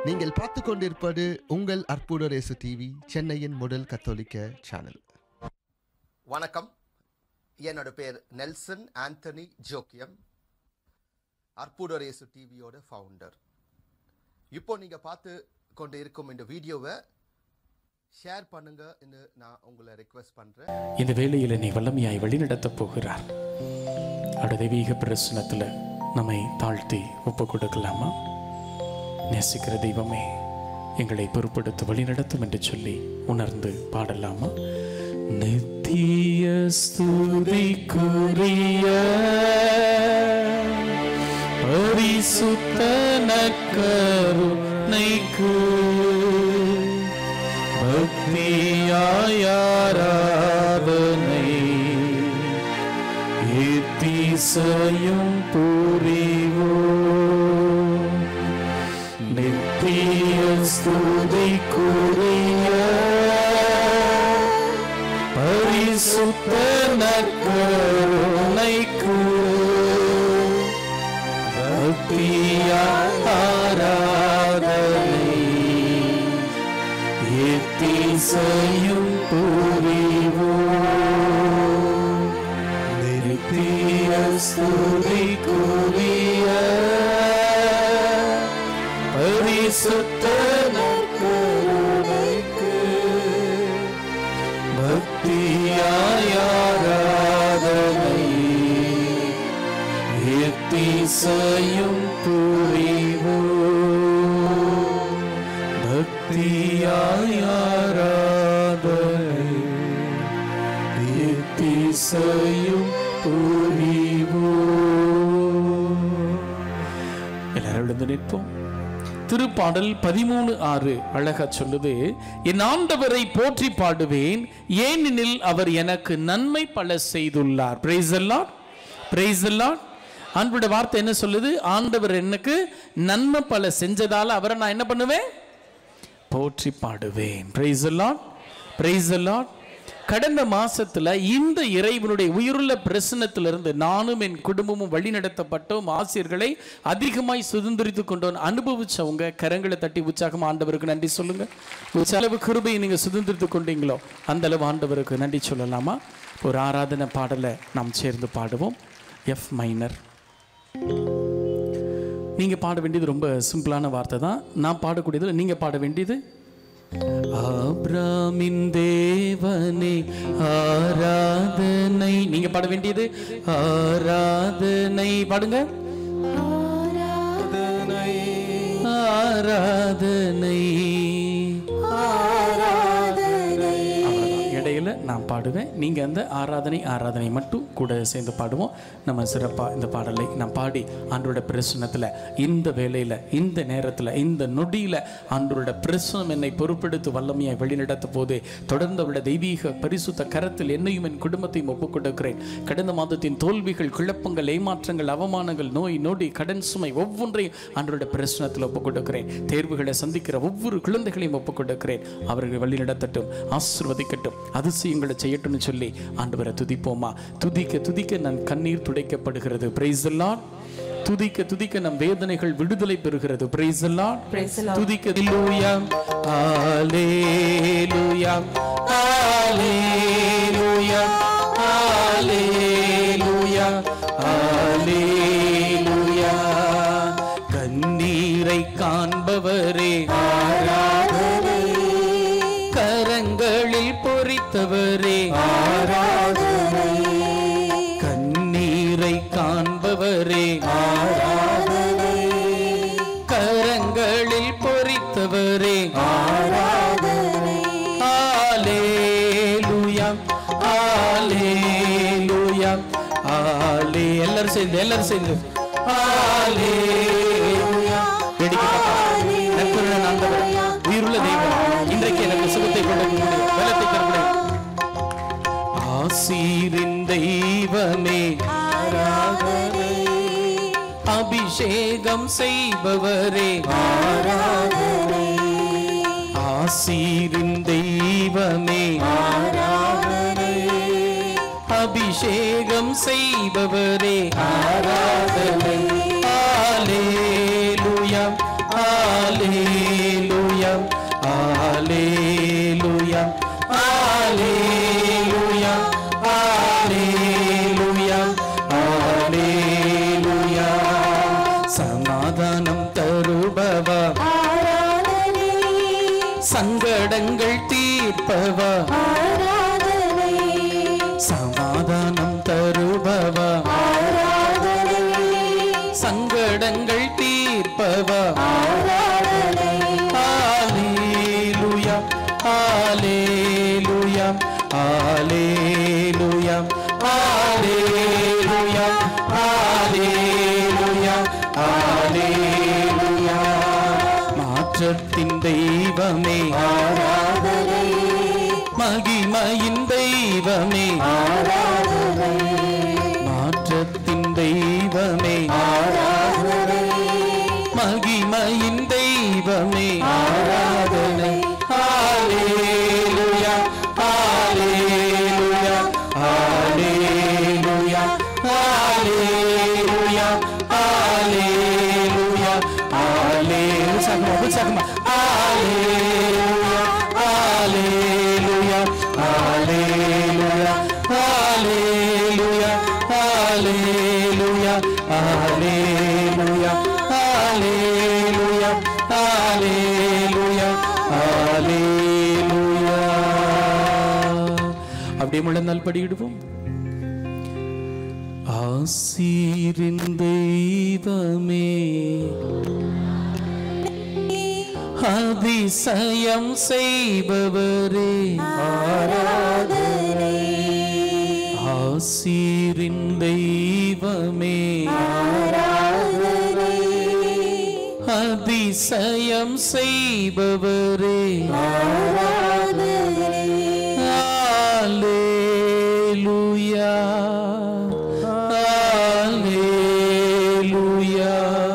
நீங்கள் பார்த்து கொண்டிருப்பது உங்கள் அற்புத ரேசு டிவி சென்னையின் முதல் கத்தோலிக்க சேனல் வணக்கம் என்னோட பேர் நெல்சன் ஆண்டனி ஜோக்கியம் அற்புதரேசு டிவியோட ஃபவுண்டர் இப்போ நீங்கள் பார்த்து கொண்டு இருக்கும் இந்த வீடியோவை ஷேர் பண்ணுங்கன்னு நான் உங்களை ரெக்வெஸ்ட் பண்ணுறேன் இந்த வேளையில் என்னை வல்லமையாய் வழிநடத்தப் போகிறார் அவருடைய தெய்வீக பிரசனத்தில் நம்மை தாழ்த்தி ஒப்பு கொடுக்கலாமா நேசிக்கிற தெய்வமே எங்களை பொறுப்படுத்த வழிநடத்தும் என்று சொல்லி உணர்ந்து பாடலாமா நித்திய ஸ்துதிக்குரிய பரிசுத்த நற்கருணைக்கு பக்தியாயாராதனை இத்திசையும் புரிவோ நித்திய ஸ்துதிக்குரிய பரிசுத்த நற்கருணைக்கு பக்தியாராதனை எத்திசையும் புரிவோ நித்திய ஸ்துதிக்குரிய பரிசுத்த நற்கருணைக்கு பக்தியாயாராதனை எத்திசையும் புரிவோ பக்தியாயாராதனை எத்திசையும் புரிவோ எல்லாரும் எழுந்து நிற்போம் திருப்பாடல் பதிமூணு ஆறு அழகா சொல்லுது என் ஆண்டவரை போற்றி பாடுவேன் ஏனெனில் அவர் எனக்கு நன்மை பல செய்துள்ளார் பிரைஸ் எல்லாம் பிரைஸ் எல்லாம் அன்புட வார்த்தை என்ன சொல்லுது ஆண்டவர் எனக்கு நன்மை பல செஞ்சதால அவரை நான் என்ன பண்ணுவேன் போற்றி பாடுவேன் பிரைஸ் எல்லாம் பிரைஸ் எல்லாம் கடந்த மாசத்துல இந்த இறைவனுடைய உயிருள்ள பிரசனத்திலிருந்து நானும் என் குடும்பமும் வழி நடத்தப்பட்டோம் ஆசிரியர்களை அதிகமாய் சுதந்திரித்து கொண்டோம் அனுபவிச்சவங்க கரங்களை தட்டி உற்சாகம் ஆண்டவருக்கு நன்றி சொல்லுங்க உச்ச அளவு கிருபையை நீங்க சுதந்திரித்து கொண்டீங்களோ அந்த அளவு ஆண்டவருக்கு நன்றி சொல்லலாமா ஒரு ஆராதனை பாடலை நாம் சேர்ந்து பாடுவோம் எஃப் மைனர் நீங்க பாட வேண்டியது ரொம்ப சிம்பிளான வார்த்தை தான் நான் பாடக்கூடியது நீங்க பாட வேண்டியது ஆப்ராமின் தேவனே ஆராதனை நீங்க பாட வேண்டியது ஆராதனை பாடுங்க ஆராதனை அவ்வளவுதான். இடையில நான் பாடுவேன் நீங்க அந்த ஆராதனை ஆராதனை மட்டும் கூட சேர்ந்து பாடுவோம் நம்ம சிறப்பா இந்த பாடலை நான் பாடி ஆண்டோட பிரசனத்துல இந்த வேலையில இந்த நேரத்துல இந்த நொடியில ஆண்டோட பிரசனம் என்னை பொறுப்பெடுத்து வல்லமையாய் வழிநடத்த போது தொடர்ந்து அவருடைய தெய்வீக பரிசுத்த கரத்தில் என்னையும் என் குடும்பத்தையும் ஒப்புக் கொடுக்கிறேன் கடந்த மாதத்தின் தோல்விகள் குழப்பங்கள் ஏமாற்றங்கள் அவமானங்கள் நோய் நொடி கடன் சுமை ஒவ்வொன்றையும் ஆண்டோட பிரசனத்தில் ஒப்புக் கொடுக்கிறேன் தேர்வுகளை சந்திக்கிற ஒவ்வொரு குழந்தைகளையும் ஒப்புக் கொடுக்கிறேன் அவர்கள் வழி நடத்தட்டும் ஆசிர்வதிக்கட்டும் அதிசயங்களை செய்யட்டும்னு சொல்லி ஆண்டவரை துதிப்போமா துதிக்க துதிக்க நம் கண்ணீர் துடைக்கப்படுகிறது பிரைஸ் எல்லாம் துதிக்க துதிக்க நம் வேதனைகள் விடுதலை பெறுகிறது பிரைஸ் எல்லாம் துதிக்க அல்லேலூயா ஹalleluya ஹalleluya ஹalleluya ஹalleluya கண்ணீரை காண்பவரே ஆராதனை கரங்களில் பொறித்தவரே ஆராதனை கண்ணீரை காண்பவரே ஆராதனை கரங்களில் பொறித்தவரே ஆராதனை ஆலேலுயா ஆலேலுயா ஆலே எல்லாரும் சேர்ந்து எல்லாரும் சேர்ந்து ஆலேலுயா வேடிக்கை பார்ப்போம். நற்கருணை ஆண்டவர், உயிருள்ள தெய்வம் இன்றைக்கு எனக்கு சுகத்தை கொடுக்க பலத்தை தரக்கூடிய ஆசீரின் தெய்வமே ஆராதனை அபிஷேகம் செய்பவரே ஆராதனை ஆசீரின் தெய்வமே ஆராதனை அபிஷேகம் செய்பவரே ஆராதனை ஆலேலுயா ஆலே தருபவா ஆராதனை சங்கடங்கள் தீர்ப்பவா ஆராதனை சமாதானம் தருபவா ஆராதனை சங்கடங்கள் தீர்ப்பவா ஆராதனை hallelujah hallelujah hallelujah hallelujah hallelujah hallelujah மாற்றத்தின் தெய்வமே ஆராதனை மகிமையின் தெய்வமே ஆராதனை மாற்றத்தின் தெய்வமே ஆராதனை மகிமையின் தெய்வமே ஆராதனை ஹalleluya ஹalleluya ஹalleluya ஹalleluya ஹalleluya ஹalleluya சகமா உற்சாகமா ஹalleluya ஹalleluya ஹalleluya ஹalleluya ஹalleluya ஹalleluya ஹalleluya ஹalleluya ஹalleluya அப்படியே முழந்தால் படியிடுவோம் ஆசீரின் தெய்வமே அதிசயம் செய்பவரே ஆராதனை ஆசீரின் தெய்வமே ஆராதனை அதிசயம் செய்பவரே ஆராதனை Alleluia. Alleluia.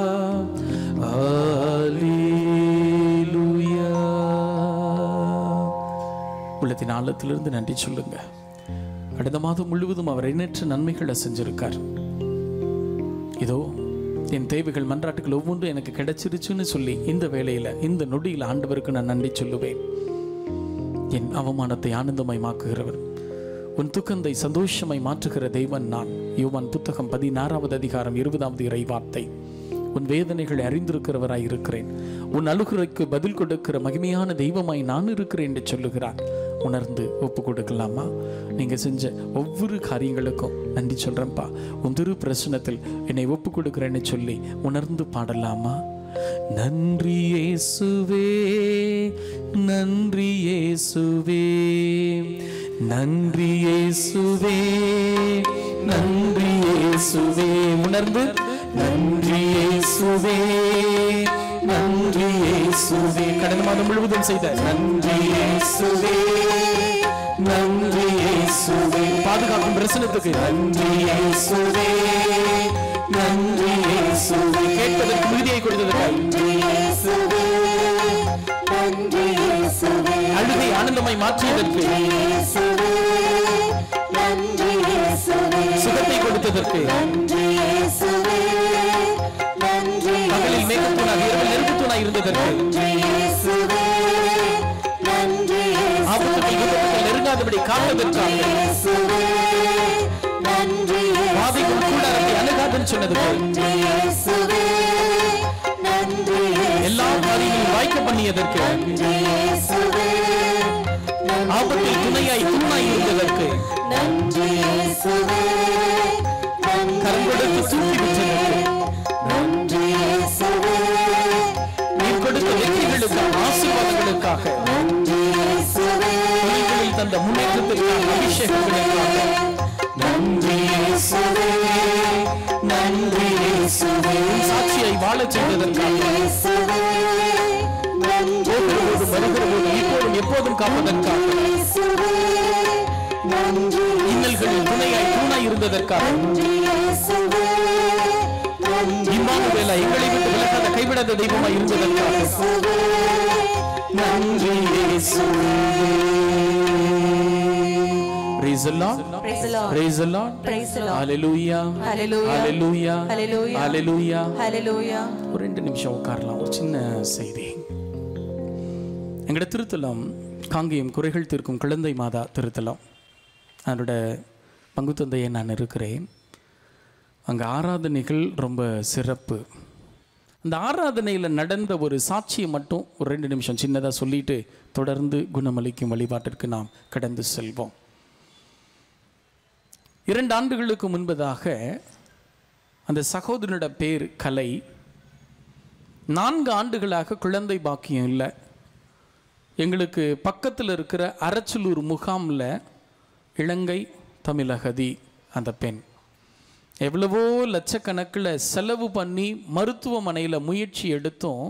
Alleluia. உள்ளத்தின் ஆழத்திலிருந்து நன்றி சொல்லுங்க கடந்த மாதம் முழுவதும் அவர் எண்ணற்ற நன்மைகளை செஞ்சிருக்கார் இதோ என் தேவைகள் மன்றாட்டுகள் ஒவ்வொன்றும் எனக்கு கிடைச்சிருச்சுன்னு சொல்லி இந்த வேளையில இந்த நொடியில் ஆண்டவருக்கு நான் நன்றி சொல்லுவேன் என் அவமானத்தை ஆனந்தமயமாக்குகிறவர் உன் துக்கந்தை சந்தோஷமாய் மாற்றுகிற தெய்வன் நான் யோவான் புத்தகம் பதினாறாவது அதிகாரம் இருபதாவது இறை வார்த்தை உன் வேதனைகளை அறிந்திருக்கிறவராய் இருக்கிறேன் உன் அழுகுறைக்கு பதில் கொடுக்கிற மகிமையான தெய்வமாய் நான் இருக்கிறேன் என்று சொல்லுகிறார் உணர்ந்து ஒப்பு கொடுக்கலாமா நீங்க செஞ்ச ஒவ்வொரு காரியங்களுக்கும் நன்றி சொல்றேன்ப்பா உன் திரு பிரசனத்தில் என்னை ஒப்பு கொடுக்கிறேன்னு சொல்லி உணர்ந்து பாடலாமா நன்றி இயேசுவே நன்றி இயேசுவே நன்றி இயேசுவே நன்றி இயேசுவே உணர்ந்து நன்றி இயேசுவே நன்றி இயேசுவே கடந்த மாதம் முழுவதும் செய்த நன்றி இயேசுவே நன்றி இயேசுவே பாதுகாக்கும் பிரசனத்துக்கு நன்றி இயேசுவே நன்றி இயேசுவே கேட்பதற்கு மிகுதியை கொடுத்ததற்கு நன்றி இயேசுவே நன்றி இயேசுவே அழுகை ஆனந்தமாய் மாற்றியதற்கு இயேசுவே நன்றி இயேசுவே சுகத்தை கொடுத்ததற்கு நன்றி இயேசுவே நன்றி பகலில் மேகத்தூணாக இரவில் நெருப்புத்தூணாக இருந்ததற்கு நன்றி இயேசுவே நன்றி ஆபத்துகள் விபத்துகள் நெருங்காதபடி காப்பதற்காக இயேசுவே நன்றி பாதைகள் கூடாரத்தை அணுகாதுன்னு சொன்னதுக்கு நன்றி இயேசுவே நன்றி எல்லா காரியங்களும் வாய்க்க பண்ணியதற்கு இயேசுவே ஆபத்தில் துணையாய் தூணாய் இருந்ததற்கு நன்றி இயேசுவே நன்றி கரம் கொடுத்து தூக்கி விட்டதற்கு நன்றி இயேசுவே நீர் கொடுத்த வெற்றிகளுக்காக ஆசீர்வாதங்களுக்காக நன்றி இயேசுவே தொழில்களில் தந்த முன்னேற்றத்திற்காக அபிஷேகங்களுக்காக நன்றி இயேசுவே நன்றி இயேசுவே உன் சாட்சியை வாழச் செய்ததற்காக இயேசுவே நன்றி போகிறபோதும் வருகிறபோதும் இப்போதும் எப்போதும் காப்பதற்காக இயேசுவே நன்றி இன்னல்களில் துணையாய் தூணாய் இருந்ததற்காக நன்றி இயேசுவே நன்றி இம்மானுவேலா எங்களை விட்டு விலகாத கைவிடாத தெய்வமாய் இருந்ததற்காக இயேசுவே நன்றி இயேசுவே Praise the Lord. Praise the Lord. Praise the Lord. Praise the Lord. Hallelujah. Hallelujah. Hallelujah. Hallelujah. Hallelujah. Hallelujah. ஒரு ரெண்டு நிமிஷம் உட்காரலாம் ஒரு சின்ன செய்தி எங்களோட திருத்தலம் காங்கேயம் குறைகள் தீர்க்கும் குழந்தை மாதா திருத்தலம் அதனோட பங்கு தந்தையை நான் இருக்கிறேன் அங்கே ஆராதனைகள் ரொம்ப சிறப்பு அந்த ஆராதனையில் நடந்த ஒரு சாட்சியை மட்டும் ஒரு ரெண்டு நிமிஷம் சின்னதாக சொல்லிட்டு தொடர்ந்து குணமளிக்கும் வழிபாட்டிற்கு நாம் கடந்து செல்வோம் இரண்டு ஆண்டுகளுக்கு முன்பதாக அந்த சகோதரனோட பேர் கலை நான்கு ஆண்டுகளாக குழந்தை பாக்கியம் இல்லை எங்களுக்கு பக்கத்தில் இருக்கிற அரச்சலூர் முகாமில் இலங்கை தமிழகதி அந்த பெண் எவ்வளவோ லட்சக்கணக்கில் செலவு பண்ணி மருத்துவமனையில் முயற்சி எடுத்தும்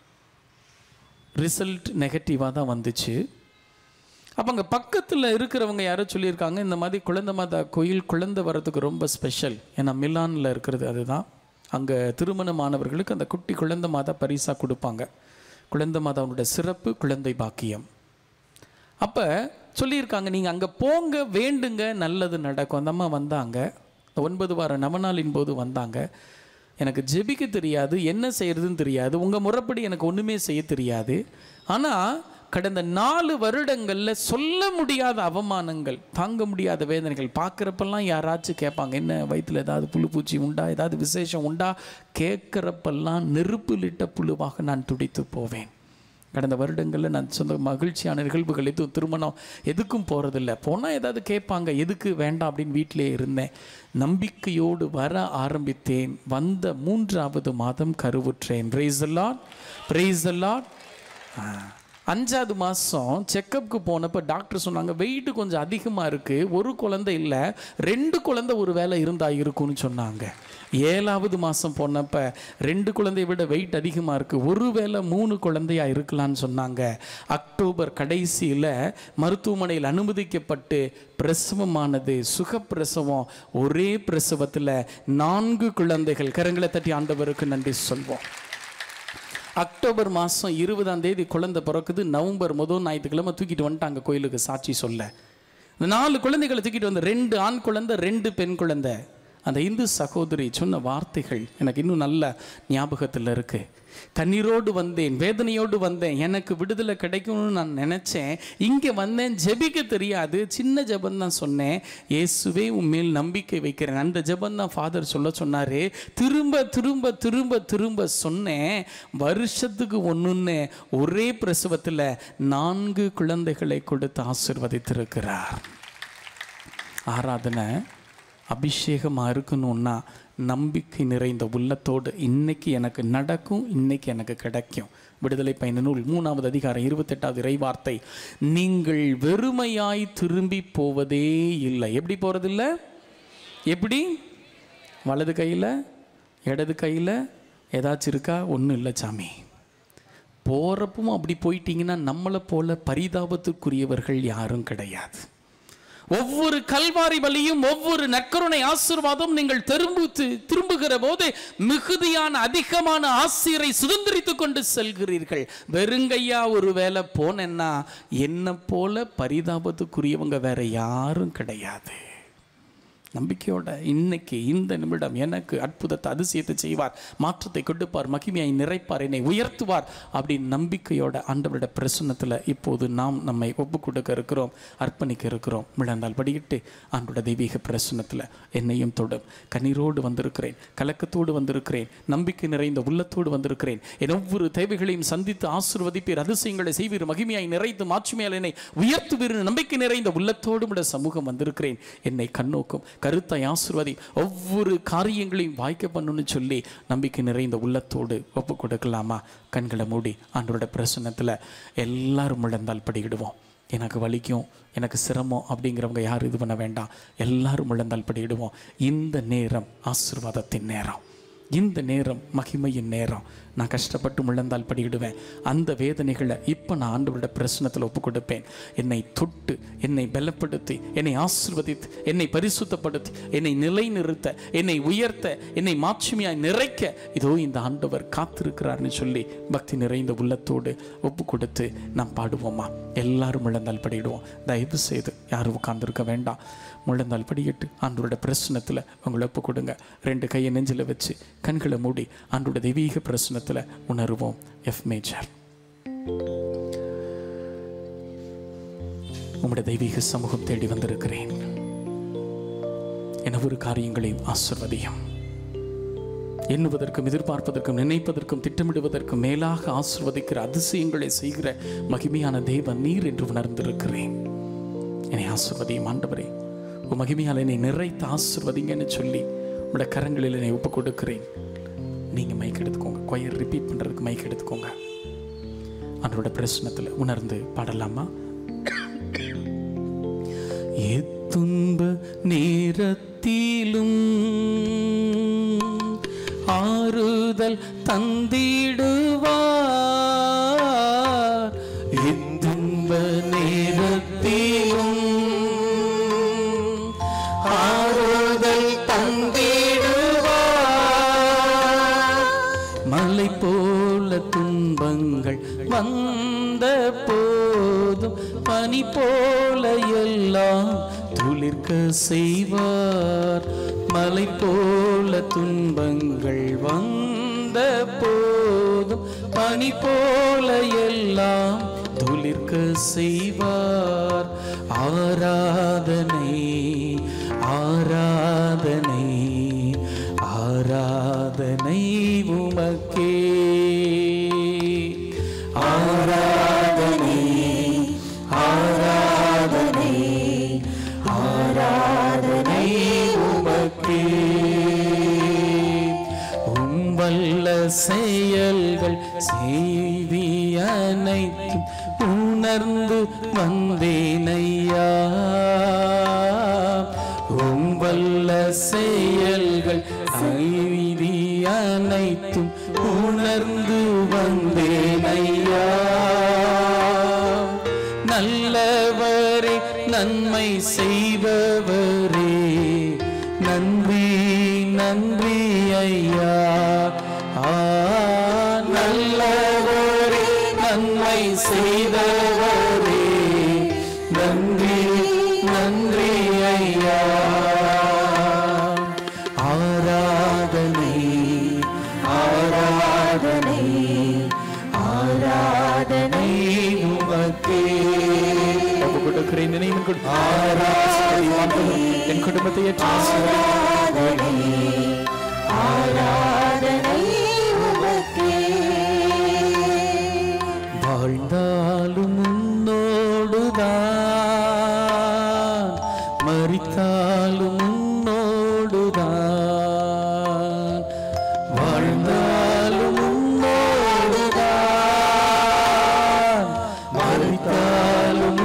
ரிசல்ட் நெகட்டிவாக தான் வந்துச்சு அப்போ அங்கே பக்கத்தில் இருக்கிறவங்க யாரோ சொல்லியிருக்காங்க இந்த மாதிரி குழந்தை மாதா கோயில் குழந்தை வரதுக்கு ரொம்ப ஸ்பெஷல் ஏன்னா மிலானில் இருக்கிறது அதுதான் அங்கே திருமணமானவர்களுக்கு அந்த குட்டி குழந்தை மாதா பரிசாக கொடுப்பாங்க குழந்தை மாதாவுடைய சிறப்பு குழந்தை பாக்கியம் அப்போ சொல்லியிருக்காங்க நீங்கள் அங்கே போங்க வேண்டுங்க நல்லது நடக்கும் அந்த அம்மா வந்தாங்க இந்த ஒன்பது வார நவநாளின் போது வந்தாங்க எனக்கு ஜெபிக்க தெரியாது என்ன செய்யறதுன்னு தெரியாது உங்கள் முறைப்படி எனக்கு ஒன்றுமே செய்ய தெரியாது ஆனால் கடந்த நாலு வருடங்களில் சொல்ல முடியாத அவமானங்கள் தாங்க முடியாத வேதனைகள் பார்க்குறப்பெல்லாம் யாராச்சும் கேட்பாங்க என்ன வயிற்றில் ஏதாவது புழு பூச்சி உண்டா ஏதாவது விசேஷம் உண்டா கேட்குறப்பெல்லாம் நெருப்பிலிட்ட புழுவாக நான் துடித்து போவேன் கடந்த வருடங்களில் நான் சொந்த மகிழ்ச்சியான நிகழ்வுகள் எதுவும் திருமணம் எதுக்கும் போகிறதில்ல போனால் ஏதாவது கேட்பாங்க எதுக்கு வேண்டாம் அப்படின்னு வீட்டிலே இருந்தேன் நம்பிக்கையோடு வர ஆரம்பித்தேன் வந்த மூன்றாவது மாதம் கருவுற்றேன் பிரைஸ் அல்லாட் பிரைஸ் அல்லாட் அஞ்சாவது மாதம் செக்கப்புக்கு போனப்போ டாக்டர் சொன்னாங்க வெயிட் கொஞ்சம் அதிகமாக இருக்குது ஒரு குழந்தை இல்லை ரெண்டு குழந்தை ஒரு வேளை இருந்தால் இருக்கும்னு சொன்னாங்க ஏழாவது மாதம் போனப்போ ரெண்டு குழந்தைய விட வெயிட் அதிகமாக இருக்குது ஒரு வேளை மூணு குழந்தையாக இருக்கலாம்னு சொன்னாங்க அக்டோபர் கடைசியில் மருத்துவமனையில் அனுமதிக்கப்பட்டு பிரசவமானது சுகப்பிரசவம் ஒரே பிரசவத்தில் நான்கு குழந்தைகள் கரங்களை தட்டி ஆண்டவருக்கு நன்றி சொல்வோம் அக்டோபர் மாதம் இருபதாம் தேதி குழந்தை பிறக்குது நவம்பர் முதல் ஞாயிற்றுக்கிழமை தூக்கிட்டு வந்துட்டாங்க கோயிலுக்கு சாட்சி சொல்ல இந்த நாலு குழந்தைகளை தூக்கிட்டு வந்து ரெண்டு ஆண் குழந்தை ரெண்டு பெண் குழந்தை அந்த இந்து சகோதரி சொன்ன வார்த்தைகள் எனக்கு இன்னும் நல்ல ஞாபகத்தில் இருக்கு கண்ணீரோடு வந்தேன் வேதனையோடு வந்தேன் எனக்கு விடுதலை கிடைக்கும்னு நான் நினச்சேன் இங்கே வந்தேன் ஜெபிக்க தெரியாது சின்ன ஜெபம் தான் சொன்னேன் இயேசுவே உண்மையில் நம்பிக்கை வைக்கிறேன் அந்த ஜெபம் தான் ஃபாதர் சொல்ல சொன்னார் திரும்ப திரும்ப திரும்ப திரும்ப சொன்னேன் வருஷத்துக்கு ஒன்றுன்னு ஒரே பிரசவத்தில் நான்கு குழந்தைகளை கொடுத்து ஆசிர்வதித்திருக்கிறார் ஆராதனை அபிஷேகமாக இருக்கணும்னா நம்பிக்கை நிறைந்த உள்ளத்தோடு இன்னைக்கு எனக்கு நடக்கும் இன்னைக்கு எனக்கு கிடைக்கும் விடுதலை பயண நூல் மூணாவது அதிகாரம் இருபத்தெட்டாவது இறைவார்த்தை நீங்கள் வெறுமையாய் திரும்பி போவதே இல்லை எப்படி போகிறதில்ல எப்படி வலது கையில் இடது கையில் ஏதாச்சும் இருக்கா ஒன்றும் இல்லை சாமி போகிறப்பவும் அப்படி போயிட்டீங்கன்னா நம்மளை போல பரிதாபத்துக்குரியவர்கள் யாரும் கிடையாது ஒவ்வொரு கல்வாரி வழியும் ஒவ்வொரு நற்கருணை ஆசீர்வாதம் நீங்கள் திரும்பு திரும்புகிற போது மிகுதியான அதிகமான ஆசிரியரை சுதந்திரித்துக் கொண்டு செல்கிறீர்கள் வெறுங்கையா ஒரு வேலை போனேன்னா என்ன போல பரிதாபத்துக்குரியவங்க வேற யாரும் கிடையாது நம்பிக்கையோட இன்னைக்கு இந்த நிமிடம் எனக்கு அற்புதத்தை அதிசயத்தை செய்வார் மாற்றத்தை கொடுப்பார் மகிமையை நிறைப்பார் என்னை உயர்த்துவார் அப்படின்னு நம்பிக்கையோட ஆண்டவரோட பிரசன்னத்தில் இப்போது நாம் நம்மை ஒப்பு கொடுக்க இருக்கிறோம் அர்ப்பணிக்க இருக்கிறோம் விழந்தால் படிக்கிட்டு ஆண்டோட தெய்வீக பிரசன்னத்தில் என்னையும் தொடும் கண்ணீரோடு வந்திருக்கிறேன் கலக்கத்தோடு வந்திருக்கிறேன் நம்பிக்கை நிறைந்த உள்ளத்தோடு வந்திருக்கிறேன் என் ஒவ்வொரு தேவைகளையும் சந்தித்து ஆசிர்வதிப்பீர் அதிசயங்களை செய்வீர் மகிமையாய் நிறைத்து மாட்சிமையால் என்னை உயர்த்துவீர் நம்பிக்கை நிறைந்த உள்ளத்தோடு உடைய சமூகம் வந்திருக்கிறேன் என்னை கண்ணோக்கும் கருத்தை ஆசிர்வதி ஒவ்வொரு காரியங்களையும் வாய்க்க பண்ணுன்னு சொல்லி நம்பிக்கை நிறைந்த உள்ளத்தோடு ஒப்பு கொடுக்கலாமா கண்களை மூடி ஆண்டோட பிரசன்னத்தில் எல்லாரும் முழந்தால் படிக்கிடுவோம் எனக்கு வலிக்கும் எனக்கு சிரமம் அப்படிங்கிறவங்க யாரும் இது பண்ண வேண்டாம் எல்லாரும் முழந்தால் படிக்கிடுவோம் இந்த நேரம் ஆசிர்வாதத்தின் நேரம் இந்த நேரம் மகிமையின் நேரம் நான் கஷ்டப்பட்டு முழந்தால் படியிடுவேன் அந்த வேதனைகளை இப்போ நான் ஆண்டவரோட பிரச்சனத்தில் ஒப்பு கொடுப்பேன் என்னை தொட்டு என்னை பலப்படுத்தி என்னை ஆசிர்வதித்து என்னை பரிசுத்தப்படுத்தி என்னை நிலைநிறுத்த என்னை உயர்த்த என்னை மாட்சிமையாய் நிறைக்க இதோ இந்த ஆண்டவர் காத்திருக்கிறார்னு சொல்லி பக்தி நிறைந்த உள்ளத்தோடு ஒப்பு கொடுத்து நாம் பாடுவோமா எல்லாரும் முழந்தால் படியிடுவோம் தயவு செய்து யாரும் உட்கார்ந்துருக்க வேண்டாம் முழந்தால் படியிட்டு ஆண்டோட பிரசனத்தில் உங்களை ஒப்பு கொடுங்க ரெண்டு கையை நெஞ்சில் வச்சு கண்களை மூடி ஆண்டோட தெய்வீக பிரசனத்தில் உணர்வோம் எஃப் மேஜர் உம்முடைய தெய்வீக சமூகம் தேடி வந்திருக்கிறேன் என ஒரு காரியங்களையும் ஆசிர்வதியும் எண்ணுவதற்கும் எதிர்பார்ப்பதற்கும் நினைப்பதற்கும் திட்டமிடுவதற்கும் மேலாக ஆசிர்வதிக்கிற அதிசயங்களை செய்கிற மகிமையான தேவன் நீர் என்று உணர்ந்திருக்கிறேன் என்னை ஆசிர்வதியும் ஆண்டவரே உன் மகிமையால் என்னை நிறைத்து ஆசிர்வதிங்கன்னு சொல்லி உங்களோட கரங்களில் என்னை ஒப்பு கொடுக்கிறேன் நீங்கள் மைக் எடுத்துக்கோங்க கொயர் ரிப்பீட் பண்ணுறதுக்கு மைக் எடுத்துக்கோங்க அவரோட பிரச்சனத்தில் உணர்ந்து பாடலாமா எத்துன்ப நேரத்திலும் ஆறுதல் தந்திடுவார் எத்துன்ப நேரத்திலும் ஆறுதல் தந்திடுவார் மலை போல துன்பங்கள் வந்த போதும் பனி போல எல்லாம் துளிர்க்க செய்வார் மலை போல துன்பங்கள் வந்த போதும் பனி போல எல்லாம் துளிர்க்க செய்வார் ஆராதனை ஆராதனை ஆராதனை உமக்கே ஆராதனை ஆராதனை ஆராதனை உமக்கே உம்பல்ல செயல்கள் செய்தி அனைத்தும் உணர்ந்து வந்தேனையா உம்பல்ல செயல்கள் செய்தி அனைத்தும் உணர்ந்து வந்தேனையா நல்லவரே நன்மை செய்பவரே நன்றி நன்றி ஐயா ஆ நல்லவரே நன்மை செய்தவரே நன்றி நன்றி ஐயா ஆராதனை ஆராதனை ஆராதனை உமக்கே ஒப்பு கொடுக்கிறேன் நினைவு கொடு ஆராதனை ஆண்டவரே, என் குடும்பத்தை ஏற்று ஆசீர்வதியும். ஆராதனை உமக்கே வாழ்ந்தாலும் உன்னோடுதான் மறித்தாலும் உன்னோடுதான் வாழ்ந்தாலும் உன்னோடுதான் மறித்தாலும்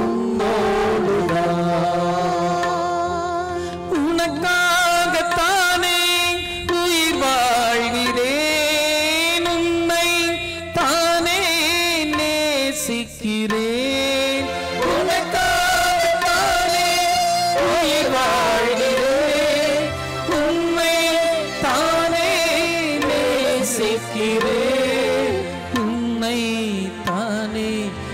உன்னோடுதான் உனக்காகத்தானே உயிர் வாழ்கிறேன் உன்னை தானே நேசிக்கிறேன் உனக்காகத்தானே உயிர் வாழ்கிறேன் உன்னை தானே நேசிக்கிறேன் உன்னை தானே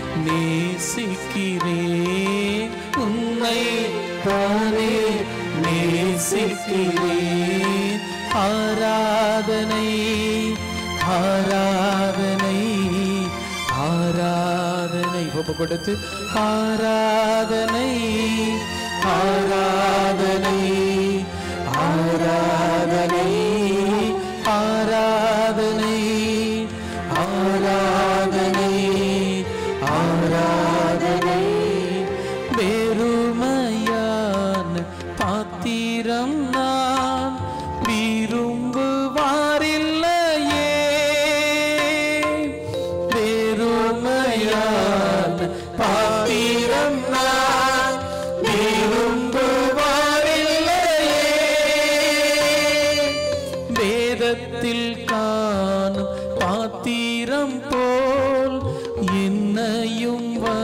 நேசிக்கிறேன் உன்னை தானே நேசிக்கிறேன் ஆராதனை ஆராதனை ஆராதனை ஒப்பு கொடுத்து ஆராதனை ஆராதனை ஆராதனை ஆராதனை ஆராதனை ஆராதனை பெருமையான பாத்திரம் நான் விரும்புவாரில்லையே பெருமையான பாத்திரம் நான் விரும்புவாரில்லையே வேதத்தில் காணும் பாத்திரம் போல் என்னையும் வ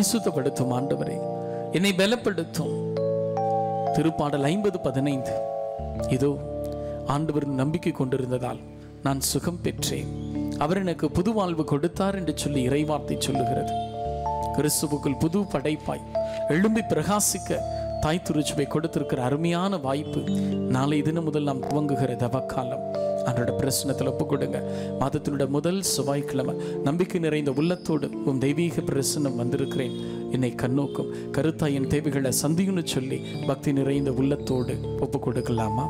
பரிசுத்தப்படுத்தும் ஆண்டவரே என்னை பலப்படுத்தும் திருப்பாடல் ஐம்பது பதினைந்து இதோ ஆண்டவர் நம்பிக்கை கொண்டிருந்ததால் நான் சுகம் பெற்றேன் அவர் எனக்கு புது வாழ்வு கொடுத்தார் என்று சொல்லி இறைவார்த்தை சொல்லுகிறது கிறிஸ்துவுக்குள் புது படைப்பாய் எழும்பி பிரகாசிக்க தாய் திருச்சுவை கொடுத்திருக்கிற அருமையான வாய்ப்பு நாளை தினம் முதல் நாம் துவங்குகிற தவக்காலம் அவனோட பிரச்சனத்தில் ஒப்பு கொடுங்க மாதத்தினோட முதல் செவ்வாய்க்கிழமை நம்பிக்கை நிறைந்த உள்ளத்தோடு உன் தெய்வீக பிரசனம் வந்திருக்கிறேன் என்னை கண்ணோக்கும் கருத்தா என் தேவைகளை சந்தியுன்னு சொல்லி பக்தி நிறைந்த உள்ளத்தோடு ஒப்பு கொடுக்கலாமா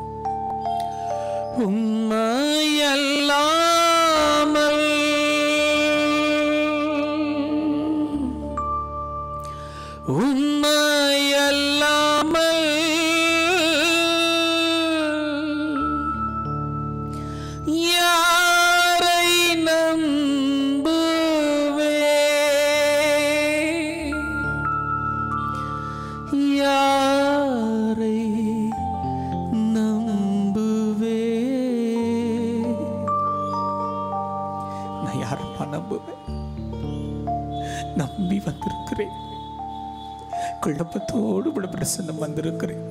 உண்மையல்லாமல் உண்மையல்லாமல் யாரை நம்புவே யாரை நம்புவே நான் யாரப்பா நம்புவேன் நம்பி வந்திருக்கிறேன் குழப்பத்தோடு விட பிரசன்னம் வந்திருக்கிறேன்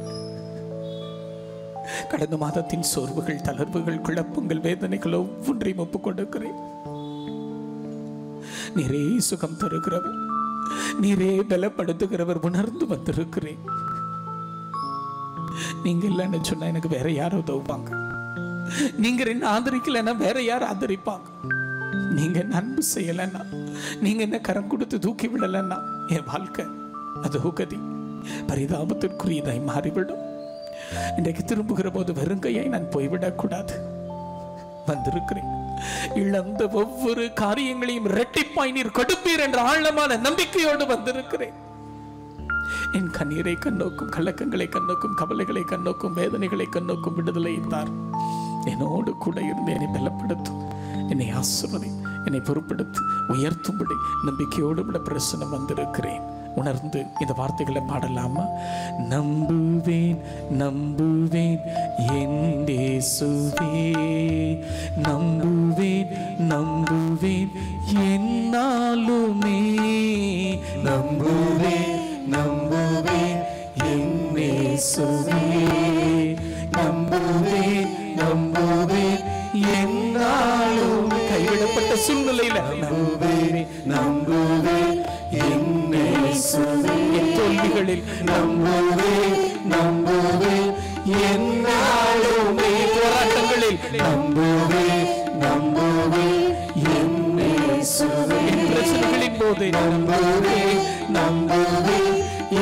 கடந்த மாதத்தின் சோர்வுகள் தளர்வுகள் குழப்பங்கள் வேதனைகள் ஒவ்வொன்றையும் ஒப்புக்கொண்டிருக்கிறேன் நீரே சுகம் தருகிறவர் நீரே பலப்படுத்துகிறவர் உணர்ந்து வந்திருக்கிறேன் நீங்க இல்லைன்னு சொன்னா எனக்கு வேற யார் உதவுவாங்க நீங்க என்ன ஆதரிக்கலைன்னா வேற யார் ஆதரிப்பாங்க நீங்க என்ன அன்பு செய்யலைன்னா நீங்க என்ன கரம் கொடுத்து தூக்கி விடலைன்னா என் வாழ்க்கை அது உகதி பரிதாபத்திற்குரியதாய் மாறிவிடும் இன்றைக்கு திரும்புகிற போது வெறுங்கையாய் நான் போய்விடக்கூடாது வந்திருக்கிறேன் இழந்த ஒவ்வொரு காரியங்களையும் இரட்டிப்பாய் நீர் கொடுப்பீர் என்ற ஆழமான நம்பிக்கையோடு வந்திருக்கிறேன் என் கண்ணீரை கண்ணோக்கும் கலக்கங்களை கண்ணோக்கும் கவலைகளை கண்ணோக்கும் வேதனைகளை கண்ணோக்கும் விடுதலை தார் என்னோடு கூட இருந்து என்னை பலப்படுத்தும் என்னை ஆசிர்வதி என்னை பொறுப்படுத்தி உயர்த்தும்படி நம்பிக்கையோடு விட பிரசனம் வந்திருக்கிறேன் உணர்ந்து இந்த வார்த்தைகளை பாடலாமா நம்புவேன் நம்புவேன் என் இயேசுவே நம்புவேன் நம்புவேன் என்னாலுமே நம்புவேன் நம்புவேன் என் இயேசுவே நம்புவேன் நம்புவேன் என்னாலும் கைவிடப்பட்ட சூழ்நிலையில நம்புவேன் நம்புவேன் என் இயேசுவே என் தோல்விகளில் நம்புவேன் நம்புவேன் என்னாலுமே போராட்டங்களில் நம்புவேன் நம்புவேன் என் இயேசுவே என் பிரச்சனைகளின் போது நம்புவேன் நம்புவேன்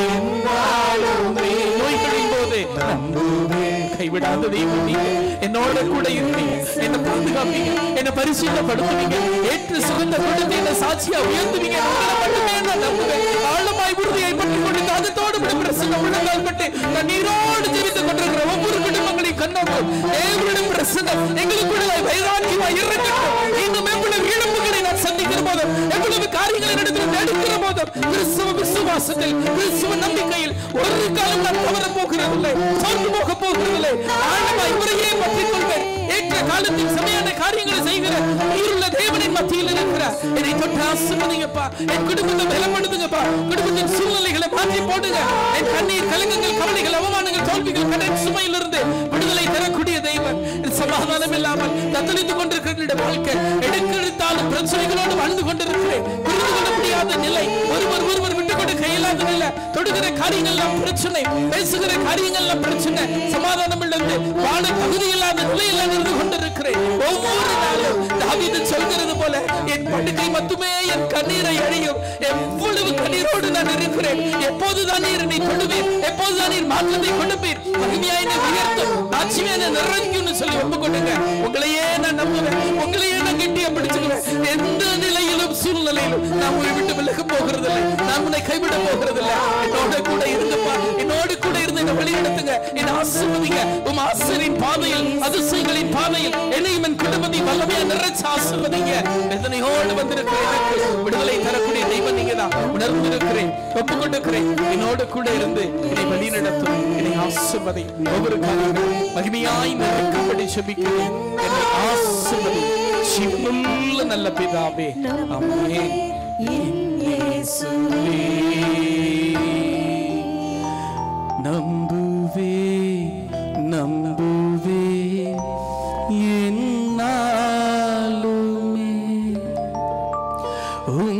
என்னாலுமே நோய்களின் போது நம்புவேன் கைவிடாத தெய்வம் நீங்க என்னோட கூட இருப்பீங்க என்ன பாதுகாப்பீங்க என்ன பரிசுத்தப்படுத்துவீங்க ஏற்று சுகந்த கொடுத்து என்ன சாட்சியா உயர்த்துவீங்க உங்களை மட்டுமே நான் நம்புவேன் ஆழமாய் உறுதியை பற்றி கொண்டு தாகத்தோடு விட பிரசன்னம் உள்ளதால் பட்டு கண்ணீரோடு ஜெபித்துக் கொண்டிருக்கிற ஒவ்வொரு குடும்பங்களையும் கண்ணோக்கும் தேவனுடைய பிரசன்னம் எங்களுக்குள்ள வைராக்கியமாய் இருக்கட்டும் இன்னும் எவ்வளவு இழப்புகளை நான் சந்திக்கிற போதும் எவ்வளவு காரியங்களை நடத்தி எடுக்கிற போதும் கிறிஸ்துவ விசுவாசத்தில் கிறிஸ்துவ நம்பிக்கையில் ஒரு காலம் நான் தவற போகிறதில்லை சோர்ந்து போக போகிறதில்லை ஆழமாய் இவரையே பற்றிக் கொள்வேன் ஏற்ற காலத்தில் சமையான காரியங்களை செய்கிற உயிருள்ள தேவனின் மத்தியில் இருக்கிற என்னை தொட்டு ஆசிர்வதிங்கப்பா என் குடும்பத்தை பலப்படுத்துங்கப்பா குடும்பத்தின் சூழ்நிலைகளை மாற்றி போடுங்க என் கண்ணீர் கலங்கங்கள் கவலைகள் அவமானங்கள் தோல்விகள் கடன் சுமையிலிருந்து விடுதலை தரக்கூடிய தெய்வம் என் சமாதானம் இல்லாமல் தத்தளித்துக் கொண்டிருக்கிற என்னுடைய வாழ்க்கை எடுக்கெடுத்தாலும் பிரச்சனைகளோடு வாழ்ந்து கொண்டிருக்கிறேன் புரிந்து கொள்ள முடியாத நிலை ஒருவர் ஒருவர் விட்டு கொடுக்க இயலாத நிலை தொடுகிற காரியங்கள்லாம் பிரச்சனை பேசுகிற காரியங்கள்லாம் பிரச்சனை சமாதானம் இழந்து வாழ தகுதி இல்லாத நிலையில் நான் இருந்து கொண்டிருக்கிறேன் ஒவ்வொரு நாளும் தாவீது சொல்கிறது போல என் படுக்கை மட்டுமே என் கண்ணீரை அழியும் எவ்வளவு கண்ணீரோடு நான் இருக்கிறேன் எப்போதுதான் நீர் என்னை தொடுவீர் எப்போதுதான் நீர் மாற்றத்தை கொடுப்பீர் மகிமையாய் என்னை உயர்த்தும் ஆட்சியை என்னை நிறைஞ்சும்னு சொல்லி ஒப்புக்கொண்டுங்க உங்களையே நான் நம்புவேன் உங்களையே நான் கெட்டியா பிடிச்சுக்குவேன் எந்த நிலையிலும் சூழ்நிலையிலும் நான் உங்களை விட்டு விலக போகிறதில்லை நான் உன்னை கைவிட போகிறதில்லை என்னோட கூட இருங்கப்பா என்னோடு கூட இருந்து என்னை வழிநடத்துங்க என்னை ஆசீர்வதிங்க உம் ஆசிரியின் பாதையில் அதிசயங்களின் பாதையில் என்னையும் என் குடும்பத்தையும் வல்லமையா நிறைச்சு ஆசீர்வதிங்க வேதனையோடு வந்திருக்கிற எனக்கு விடுதலை தரக்கூடிய தெய்வம் நீங்க தான் உணர்ந்திருக்கிறேன் ஒப்புக்கொண்டிருக்கிறேன் என்னோடு கூட இருந்து என்னை வழி நடத்தும் என்னை ஆசிர்வதி ஒவ்வொரு காரியங்களும் மகிமையாய் நடக்கும்படி செபிக்கிறேன் என்னை ஆசிர்வதி ஜீவனுள்ள நல்ல பிதாவே ஆமென் இயேசுவே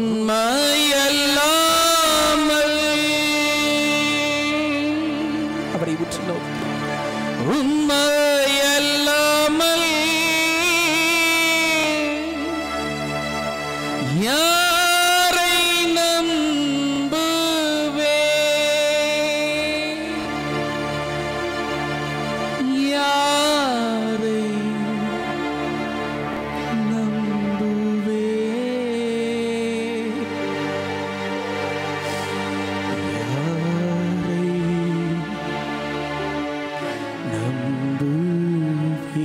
உண்மையல்லாமல் அவரை உற்று நோக்கு உண்மையல்லாமல் யாரை நம்புவே யாரை நம்புவே யாரை நம்புவே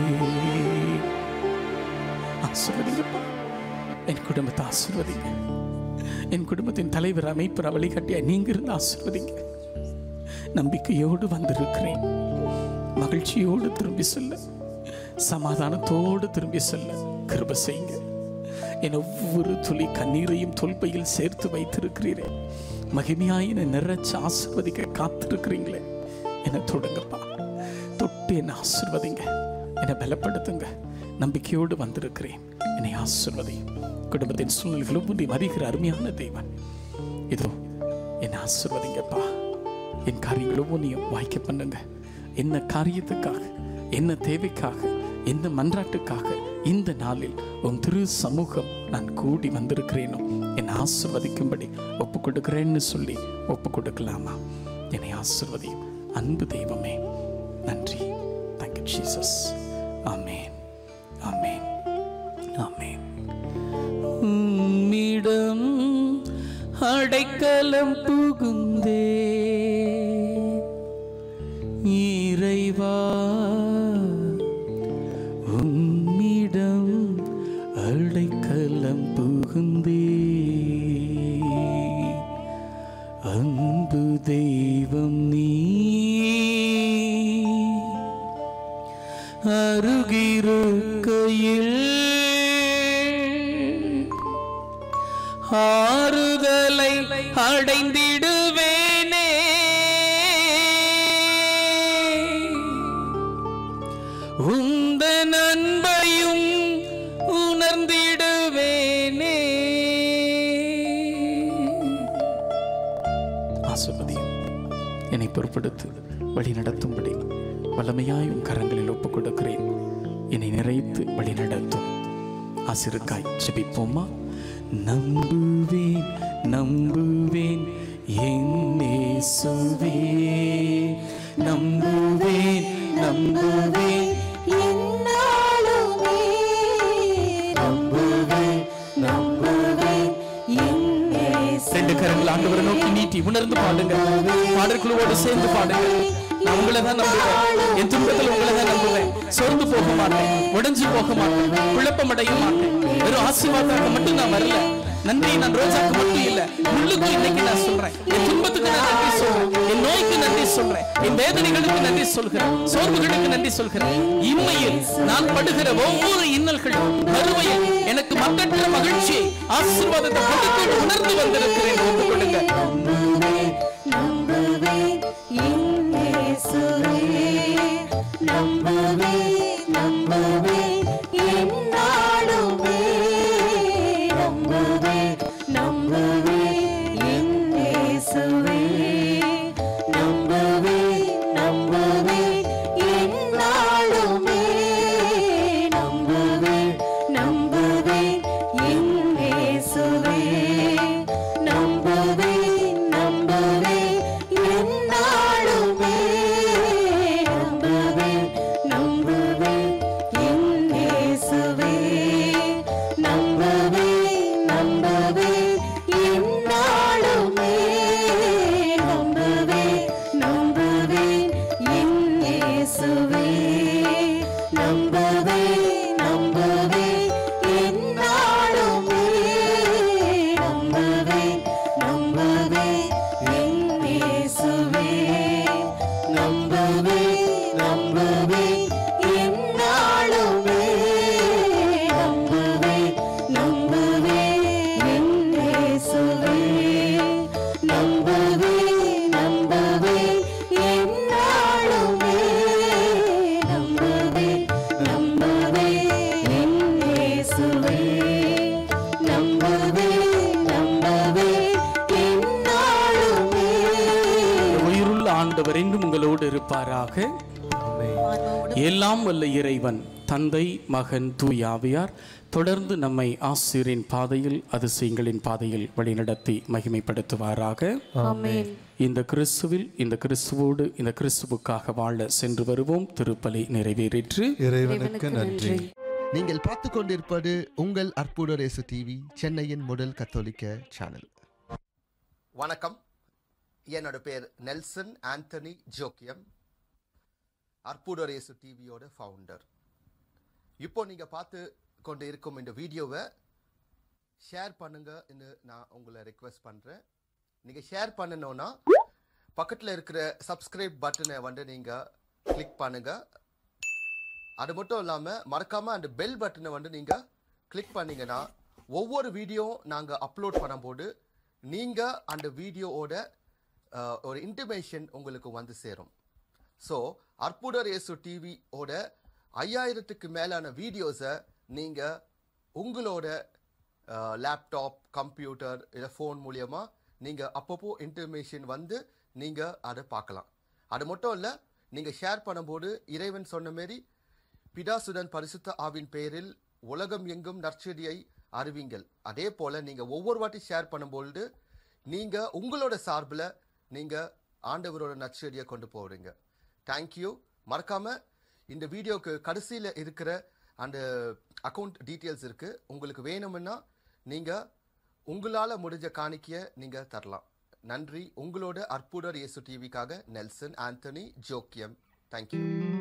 ஆசீர்வதிங்கப்பா என் குடும்பத்தை ஆசீர்வதிங்க என் குடும்பத்தின் தலைவர் அமைப்பர் வழிகாட்டிய நீங்க இருந்து ஆசீர்வதிங்க நம்பிக்கையோடு வந்திருக்கிறேன் மகிழ்ச்சியோடு திரும்பி செல்ல சமாதானத்தோடு திரும்பி செல்ல கிருப செய்யுங்க என் ஒவ்வொரு துளி கண்ணீரையும் தொல்பையில் சேர்த்து வைத்திருக்கிறீரே மகிமையாய் என்னை நிறைச்சு ஆசிர்வதிக்க காத்திருக்கிறீங்களே என்னை தொடுங்கப்பா தொட்டு என்னை ஆசிர்வதிங்க என்னை பலப்படுத்துங்க நம்பிக்கையோடு வந்திருக்கிறேன் என்னை ஆசிர்வதியும் குடும்பத்தின் சூழ்நிலைகளும் உன்னை அறிகிற அருமையான தெய்வன் இதோ என்னை ஆசிர்வதிங்கப்பா என் காரியங்கள் ஒவ்வொன்றையும் வாய்க்க பண்ணுங்க என்ன காரியத்துக்காக என்ன தேவைக்காக என்ன மன்றாட்டுக்காக இந்த நாளில் உன் திரு சமூகம் நான் கூடி வந்திருக்கிறேனோ என்னை ஆசிர்வதிக்கும்படி ஒப்பு கொடுக்கிறேன்னு சொல்லி ஒப்பு கொடுக்கலாமா என்னை ஆசிர்வதியும் அன்பு தெய்வமே நன்றி தேங்க்யூ ஜீசஸ் ஆமேன் ஆமேன் ஆமேன் உம்மிடம் அடைக்கலம் புகுந்தே இறைவா உம்மிடம் அடைக்கலம் புகுந்தே அன்பு தெய்வம் நீ அருகிருக்கையில் ஆறுதலை அடைந்திடுவேனே உந்த நண்பையும் உணர்ந்திடுவேனே ஆசிர்வதியும் என்னை பொறுப்படுத்து வழி நடத்தும்படி வல்லமையாய் உன் கரங்களில் ஒப்புக் கொடுக்கிறேன் என்னை நிறைத்து வழி நடத்தும் ஆசிருக்காய் ஜெபிப்போமா நம்புவேன் நம்புவேன் என்னேசுவே நம்புவேன் நம்புவேன் என்னாலுமே நம்புவேன் நம்புவேன் என் இயேசு ரெண்டு கரங்கள் ஆண்டவரை நோக்கி நீட்டி உணர்ந்து பாடுங்க பாடற்குழுவோடு சேர்ந்து பாடுங்க நான் உங்களை தான் நம்புவேன் என் துன்பத்தில் உங்களை தான் நம்புவேன் சோர்ந்து போக மாட்டேன் உடைஞ்சு போக மாட்டேன் குழப்பம் அடைய மாட்டேன் வெறும் ஆசீர்வாதத்துக்கு மட்டும் நான் வரல நன்றி நான் ரோஜாக்கு மட்டும் இல்ல முள்ளுக்கு இன்னைக்கு நான் சொல்றேன் என் துன்பத்துக்கு நான் நன்றி சொல்றேன் என் நோய்க்கு நன்றி சொல்றேன் என் வேதனைகளுக்கு நன்றி சொல்கிறேன் சோர்வுகளுக்கு நன்றி சொல்கிறேன் இம்மையில் நான் படுகிற ஒவ்வொரு இன்னல்களும் மறுமையில் எனக்கு மக்கற்ற மகிழ்ச்சியை ஆசீர்வாதத்தை கொடுத்து உணர்ந்து வந்திருக்கிறேன் ஒப்புக் கொடுங்க நம்புவேன் என் இயேசுவே நம்புவேன் நம்புவேன் என்னாலுமே நம்புவேன் நம்புவேன் என் இயேசுவே நம்புவேன் நம்புவேன் என்னாலுமே நம்புவேன் நம்புவேன் என் இயேசுவே ஆண்டவர் என்றும் உங்களோடு இருப்பாராக எல்லாம் வல்ல இறைவன் தந்தை மகன் தூயாவியார் தொடர்ந்து நம்மை ஆசிரியரின் பாதையில் அதிசயங்களின் பாதையில் வழிநடத்தி மகிமைப்படுத்துவாராக ஆமென் இந்த கிறிஸ்துவில் இந்த கிறிஸ்துவோடு இந்த கிறிஸ்துவுக்காக வாழ சென்று வருவோம் திருப்பலி நிறைவேறிற்று இறைவனுக்கு நன்றி நீங்கள் பார்த்து கொண்டிருப்பது உங்கள் அற்புத இயேசு டிவி சென்னையின் முதல் கத்தோலிக்க சேனல் வணக்கம் என்னோட பேர் நெல்சன் ஆண்டனி ஜோக்கியம் அற்புதர் இயேசு டிவியோட ஃபவுண்டர் இப்போ நீங்க பார்த்து கொண்டு இருக்கும் இந்த வீடியோவை ஷேர் பண்ணுங்க நான் உங்களை ரெக்வெஸ்ட் பண்றேன் நீங்க ஷேர் பண்ணணும்னா பக்கத்துல இருக்கிற சப்ஸ்கிரைப் பட்டனை வந்து நீங்க கிளிக் பண்ணுங்க அது மட்டும் இல்லாம மறக்காம அந்த பெல் பட்டனை வந்து நீங்க கிளிக் பண்ணீங்கன்னா ஒவ்வொரு வீடியோ நாங்க அப்லோட் பண்ணும்போது நீங்க அந்த வீடியோவோட அஹ், ஒரு இன்டிமேஷன் உங்களுக்கு வந்து சேரும் ஸோ அற்புதர் இயேசு டிவியோட ஐயாயிரத்துக்கு மேலான வீடியோஸை நீங்கள் உங்களோட லேப்டாப் கம்ப்யூட்டர் இல்லை ஃபோன் மூலியமா நீங்கள் அப்பப்போ இன்டர்மேஷன் வந்து நீங்கள் அதை பார்க்கலாம் அது மட்டும் இல்லை நீங்கள் ஷேர் பண்ணும்போது இறைவன் சொன்ன மாரி பிதாசுடன் பரிசுத்த ஆவின் பெயரில் உலகம் எங்கும் நற்செடியை அறிவிங்கள் அதே போல நீங்க ஒவ்வொரு வாட்டி ஷேர் பண்ணும்பொழுது நீங்க உங்களோட சார்பில் நீங்க ஆண்டவரோட நற்செடியை கொண்டு போறீங்க தேங்க்யூ மறக்காம இந்த வீடியோக்கு கடைசியில் இருக்கிற அந்த அக்கௌண்ட் டீட்டெயில்ஸ் இருக்கு உங்களுக்கு வேணும்னா நீங்க உங்களால முடிஞ்ச காணிக்கையை நீங்க தரலாம் நன்றி உங்களோட அற்புதர் இயேசு டிவிக்காக நெல்சன் ஆண்டனி ஜோக்கியம் தேங்க்யூ